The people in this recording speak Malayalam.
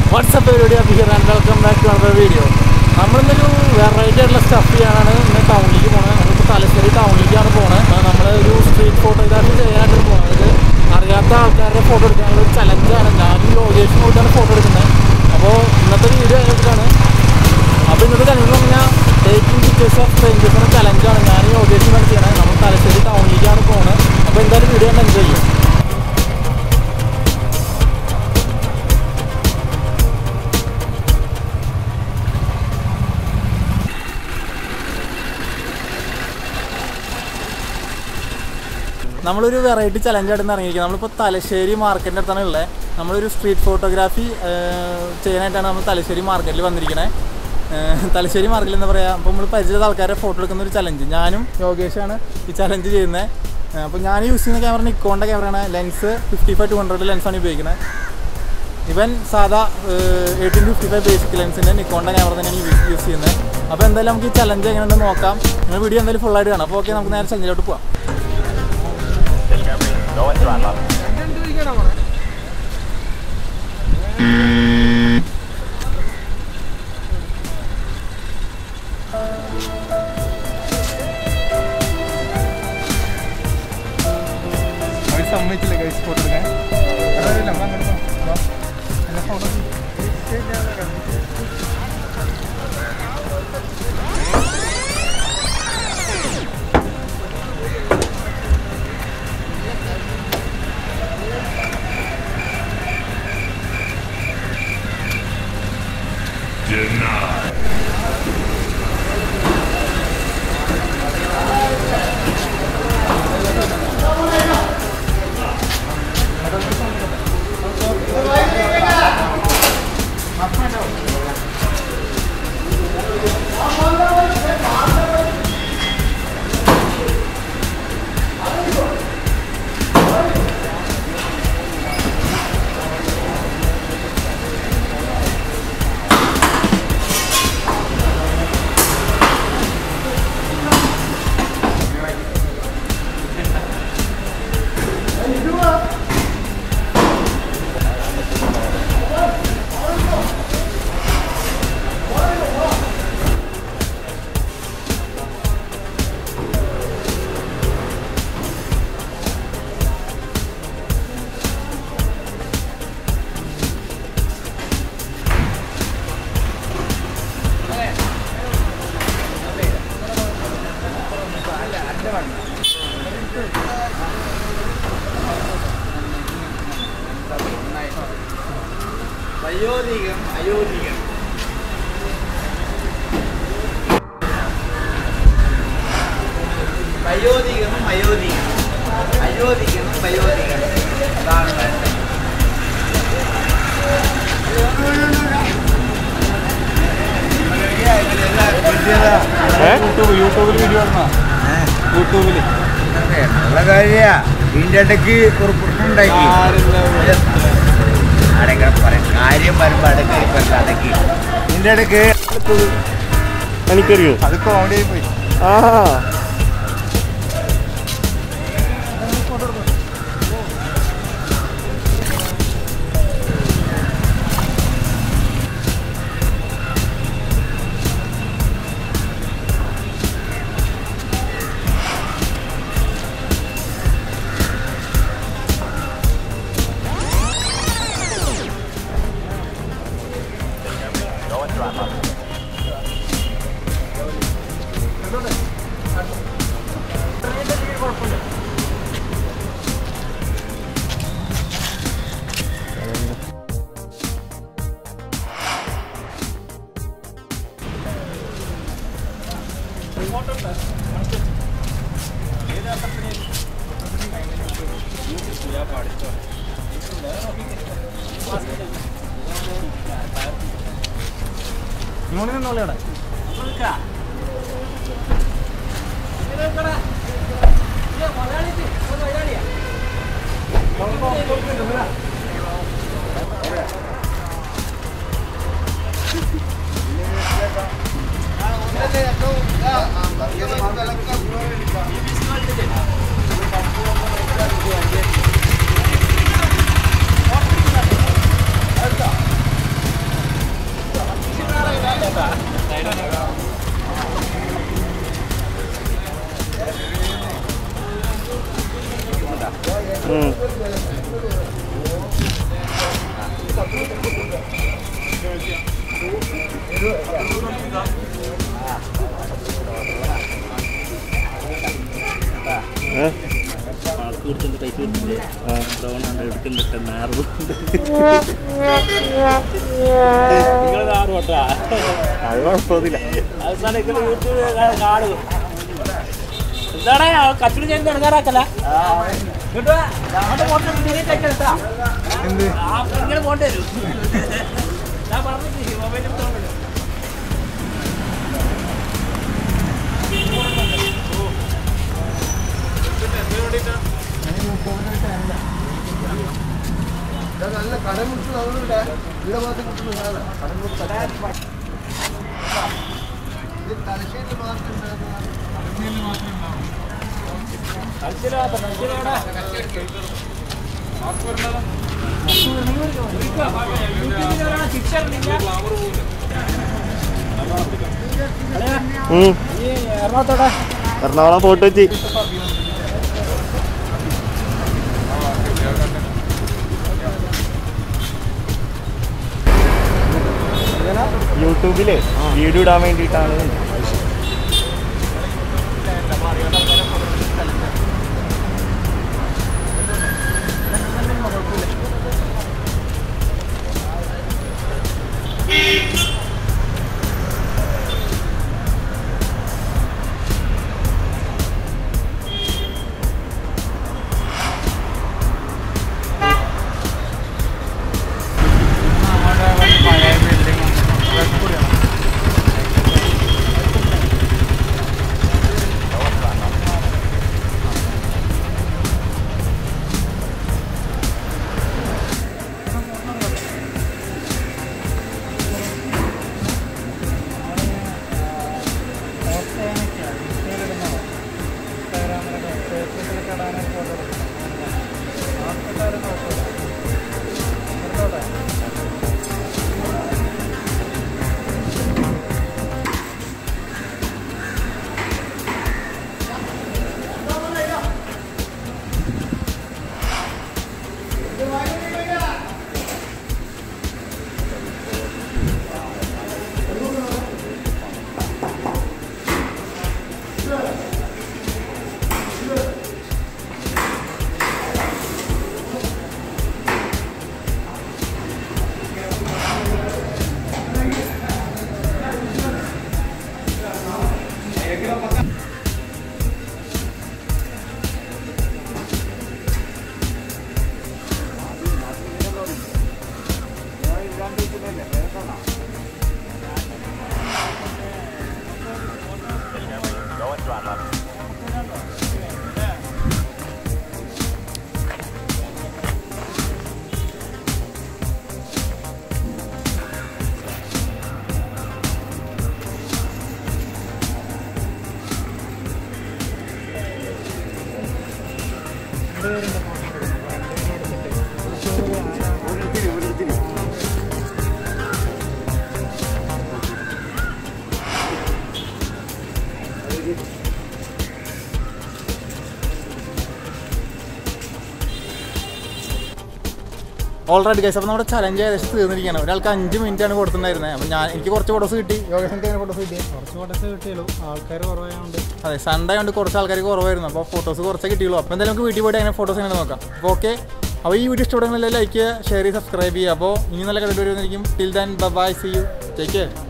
വാട്സപ്പ് പരിപാടി അഭിഹിർ and welcome back to our video നമ്മളിന്നൊരു വെറൈറ്റി ആയിട്ടുള്ള സ്റ്റഫ് ചെയ്യാനാണ് ഇന്ന് ടൗണിലേക്ക് പോണത് നമ്മളിപ്പോൾ തലശ്ശേരി ടൗണിലേക്കാണ് പോണത് നമ്മൾ ഒരു സ്ട്രീറ്റ് ഫോട്ടോഗ്രാഫി ചെയ്യാനായിട്ട് പോണത് ഇത് അറിയാത്ത ആൾക്കാരുടെ ഫോട്ടോ എടുക്കാനുള്ള ഒരു ചലഞ്ചാണ് ഞാനും ലോകേഷും കൂട്ടാണ് ഫോട്ടോ എടുക്കുന്നത് അപ്പോൾ ഇന്നത്തെ വീഡിയോ അതിനൊക്കെയാണ് അപ്പോൾ ഇന്നത്തെ ചലഞ്ച് എന്ന് പറഞ്ഞാൽ ടേക്കിംഗ് പിക്ചേഴ്സ് ഓഫ് സ്ട്രേഞ്ചേഴ്സ് എന്ന ചലഞ്ചാണ് ഞാൻ യോഗേഷും വേണ്ടി ചെയ്യണത് നമ്മൾ തലശ്ശേരി ടൗണിലേക്കാണ് പോകുന്നത് അപ്പോൾ എന്തായാലും വീഡിയോ ഒന്ന് എൻജോയ് ചെയ്യും നമ്മളൊരു വെറൈറ്റി ചലഞ്ചായിട്ട് ഇറങ്ങിയിരിക്കുന്നത് നമ്മളിപ്പോൾ തലശ്ശേരി മാർക്കറ്റിൻ്റെ അടുത്താണ് ഉള്ളത് നമ്മളൊരു സ്ട്രീറ്റ് ഫോട്ടോഗ്രാഫി ചെയ്യാനായിട്ടാണ് നമ്മൾ തലശ്ശേരി മാർക്കറ്റിൽ വന്നിരിക്കുന്നത് തലശ്ശേരി മാർക്കറ്റിൽ എന്താ പറയുക അപ്പോൾ നമ്മൾ പരിചിത ആൾക്കാരെ ഫോട്ടോ എടുക്കുന്ന ഒരു ചലഞ്ച് ഞാനും യോഗേഷാണ് ഈ ചലഞ്ച് ചെയ്യുന്നത് അപ്പോൾ ഞാൻ യൂസ് ചെയ്യുന്ന ക്യാമറ നിക്കോണിൻ്റെ ക്യാമറയാണ് lens fifty five to hundred ലെൻസാണ് ഉപയോഗിക്കുന്നത് ഇവൻ സാധാ എയ്റ്റീൻ ഫിഫ്റ്റി ഫൈവ് ബേസിക് ലെൻസിൻ്റെ നിക്കോണിൻ്റെ ക്യാമറ തന്നെയാണ് യൂസ് യൂസ് ചെയ്യുന്നത് അപ്പോൾ എന്തായാലും നമുക്ക് ഈ ചലഞ്ച് എങ്ങനെയുണ്ടെന്ന് നോക്കാം നിങ്ങൾ വീഡിയോ എന്തായാലും ഫുള്ളായിട്ട് കാണാം അപ്പോൾ ഓക്കെ നമുക്ക് നേരെ ചലഞ്ചിലോട്ട് പോവാം അവർ സമ്മതിച്ചില്ല കഴിച്ച് ഫോട്ടോ എടുക്കാൻ അതറിയില്ല നമ്മൾ അങ്ങോട്ട് പോ. വാ. എന്നെ ഫോട്ടോ വയോധികം അയോധികം വയോധികം അയോധികം അയോധികം വയോധികം അതാണ് വേണ്ടത് യൂട്യൂബ് യൂട്യൂബിൽ വീഡിയോ ഇടണോ യൂട്യൂബിൽ നല്ല കാര്യ ഇതിന്റെ ഇടയ്ക്ക് ഒരു പ്രശ്നം ഉണ്ടാക്കി അടക്ക പറയാം കാര്യം വരുമ്പോ അടക്ക അടക്കി ഇതിന്റെ ഇടയ്ക്ക് എനിക്കറിയോ അത് കോമഡി ആയി പോയി ആ ഇങ്ങോട്ട് നിന്നോളെ ആ കുടിച്ചിട്ട് പൈസ കൊടുത്തില്ലേ ഡ്രോണാണ് എടുക്കുന്നുണ്ട് നാറ് നിങ്ങൾ നാറ് കേട്ടാ അത് കുഴപ്പമൊന്നുമില്ല അവസാനം നിങ്ങൾ യൂട്യൂബ് കാണുക എന്താണ് കച്ചവടം ചെയ്യുന്നത് എടുക്കാറാക്കല്ല കേട്ടോ അങ്ങോട്ട് പോട്ടെ എടുത്താ എന്ത് ആ ഇങ്ങനെ പോണ്ടി വരും ഞാൻ പറഞ്ഞിട്ട് മൊബൈലിൽ തോന്നുന്നു എറണാകുളത്തോടെ എറണാകുളം ഫോട്ടോ വെച്ച് യൂട്യൂബില് വീഡിയോ ഇടാൻ വേണ്ടിയിട്ടാണ് ഓൾറെഡി ഗൈസ് അപ്പോൾ നമ്മുടെ ചലഞ്ച് ഏകദേശം തീർന്നിരിക്കുകയാണ് ഒരാൾക്ക് അഞ്ച് മിനിറ്റ് ആണ് കൊടുത്തിട്ടുണ്ടായിരുന്നത് അപ്പോൾ ഞാൻ എനിക്ക് കുറച്ച് ഫോട്ടോസ് കിട്ടി യോഗേഷ് ഫോട്ടോസ് കിട്ടി കുറച്ച് ഫോട്ടോസ് കിട്ടിയുള്ളൂ ആൾക്കാർ കുറവായതുകൊണ്ട് അതെ സൺഡേ കൊണ്ട് കുറച്ച് ആൾക്കാർ കുറവായിരുന്നു അപ്പോൾ ഫോട്ടോസ് കുറച്ചേ കിട്ടിയുള്ളൂ അപ്പോൾ എന്തായാലും നമുക്ക് വീട്ടിൽ പോയിട്ട് അങ്ങനെ ഫോട്ടോസ് എങ്ങനെ നോക്കാം അപ്പോൾ ഓക്കെ അപ്പോൾ ഈ വീഡിയോ ഇഷ്ടപ്പെടുന്നില്ല ലൈക്ക് ചെയ്യുക ഷെയർ ചെയ്യുക സബ്സ്ക്രൈബ് ചെയ്യുക അപ്പോൾ ഇനി നല്ല കണ്ടിട്ട് വരുന്നതായിരിക്കും till then bye see you take care